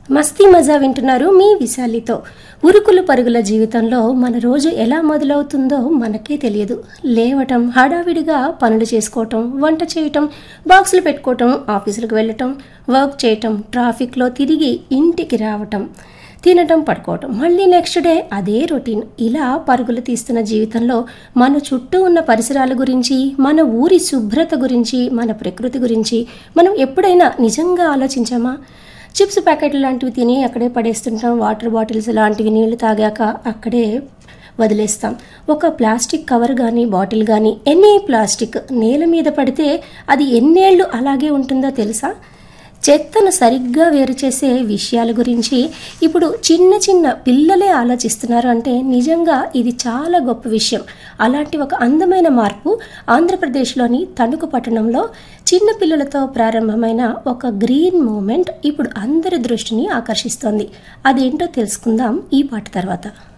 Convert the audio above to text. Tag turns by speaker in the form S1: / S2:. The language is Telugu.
S1: మస్తీ మజా వింటున్నారు మీ విశాలితో ఉరుకులు పరుగుల జీవితంలో మన రోజు ఎలా మొదలవుతుందో మనకే తెలియదు లేవటం హడావిడిగా పనులు చేసుకోవటం వంట చేయటం బాక్సులు పెట్టుకోవటం ఆఫీసులకు వెళ్ళటం వర్క్ చేయటం ట్రాఫిక్లో తిరిగి ఇంటికి రావటం తినటం పడుకోవటం మళ్ళీ నెక్స్ట్ డే అదే రొటీన్ ఇలా పరుగులు తీస్తున్న జీవితంలో మన చుట్టూ ఉన్న పరిసరాల గురించి మన ఊరి శుభ్రత గురించి మన ప్రకృతి గురించి మనం ఎప్పుడైనా నిజంగా ఆలోచించామా చిప్స్ ప్యాకెట్లు లాంటివి తిని అక్కడే పడేస్తుంటాం వాటర్ బాటిల్స్ లాంటివి నీళ్లు తాగాక అక్కడే వదిలేస్తాం ఒక ప్లాస్టిక్ కవర్ కానీ బాటిల్ కానీ ఎనీ ప్లాస్టిక్ నేల మీద పడితే అది ఎన్నేళ్ళు అలాగే ఉంటుందో తెలుసా చెత్తను సరిగ్గా వేరు చేసే విషయాల గురించి ఇప్పుడు చిన్న చిన్న పిల్లలే ఆలోచిస్తున్నారు అంటే నిజంగా ఇది చాలా గొప్ప విషయం అలాంటి ఒక అందమైన మార్పు ఆంధ్రప్రదేశ్లోని తణుకు పట్టణంలో చిన్న పిల్లలతో ప్రారంభమైన ఒక గ్రీన్ మూమెంట్ ఇప్పుడు అందరి దృష్టిని ఆకర్షిస్తోంది అదేంటో తెలుసుకుందాం ఈ పాట తర్వాత